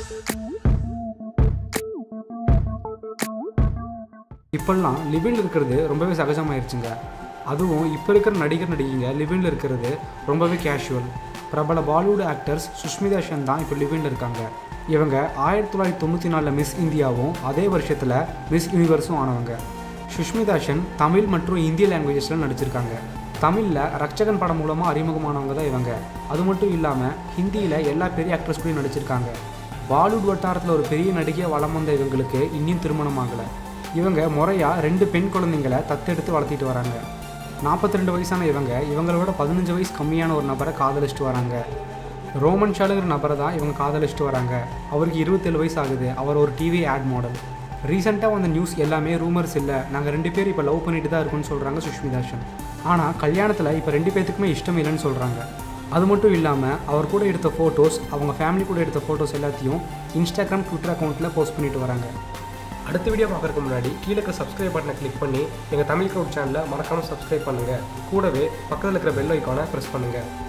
இப்போல்லாம் லிவின் இருக்கிறது ரொம்பவே சகஜமாயிருச்சுங்க அதுவும் இப்போ இருக்கிற நடிகர் நடிகைங்க லிவின்ல இருக்கிறது ரொம்பவே கேஷுவல் பிரபல பாலிவுட் ஆக்டர்ஸ் சுஷ்மிதா சென் தான் இப்போ லிவின்ல இருக்காங்க இவங்க ஆயிரத்தி தொள்ளாயிரத்தி தொண்ணூற்றி நாலில் மிஸ் இந்தியாவும் அதே வருஷத்தில் மிஸ் யூனிவர்ஸும் ஆனவங்க சுஷ்மிதா சென் தமிழ் மற்றும் இந்திய லாங்குவேஜஸில் நடிச்சிருக்காங்க தமிழில் ரட்சகன் படம் மூலமாக அறிமுகமானவங்க தான் இவங்க அது மட்டும் இல்லாமல் ஹிந்தியில் எல்லா பெரிய ஆக்ட்ரஸ் கூடயும் நடிச்சிருக்காங்க பாலிவுட் வட்டாரத்தில் ஒரு பெரிய நடிகையாக வலம் வந்த இவங்களுக்கு இன்னும் திருமணம் ஆகலை இவங்க முறையாக ரெண்டு பெண் குழந்தைங்களை தத்தெடுத்து வளர்த்திட்டு வராங்க நாற்பத்தி ரெண்டு வயசான இவங்க இவங்களோட பதினஞ்சு வயசு கம்மியான ஒரு நபரை காதலிச்சிட்டு வராங்க ரோமன் ஷாலுங்கிற நபரை தான் இவங்க காதலிச்சிட்டு வராங்க அவருக்கு இருபத்தேழு வயசு ஆகுது அவர் ஒரு டிவி ஆட் மாடல் ரீசெண்டாக வந்த நியூஸ் எல்லாமே ரூமர்ஸ் இல்லை நாங்கள் ரெண்டு பேர் இப்போ லவ் பண்ணிட்டு தான் இருக்கோம்னு சொல்கிறாங்க சுஷ்மிதாஷன் ஆனால் கல்யாணத்தில் இப்போ ரெண்டு பேர்த்துக்குமே இஷ்டம் இல்லைன்னு சொல்கிறாங்க அது மட்டும் இல்லாமல் அவர் கூட எடுத்த ஃபோட்டோஸ் அவங்க ஃபேமிலி கூட எடுத்த ஃபோட்டோஸ் எல்லாத்தையும் இன்ஸ்டாகிராம் ட்விட்டர் அக்கௌண்ட்டில் போஸ்ட் பண்ணிட்டு வராங்க அடுத்த வீடியோ பார்க்கறதுக்கு முன்னாடி கீழே இருக்க சப்ஸ்கிரைப் பட்டனை கிளிக் பண்ணி எங்கள் தமிழ் க்ரௌட் சேனலை மறக்காமல் சப்ஸ்கிரைப் பண்ணுங்கள் கூடவே பக்கத்தில் இருக்கிற பெல் ஐக்கானை ப்ரெஸ் பண்ணுங்கள்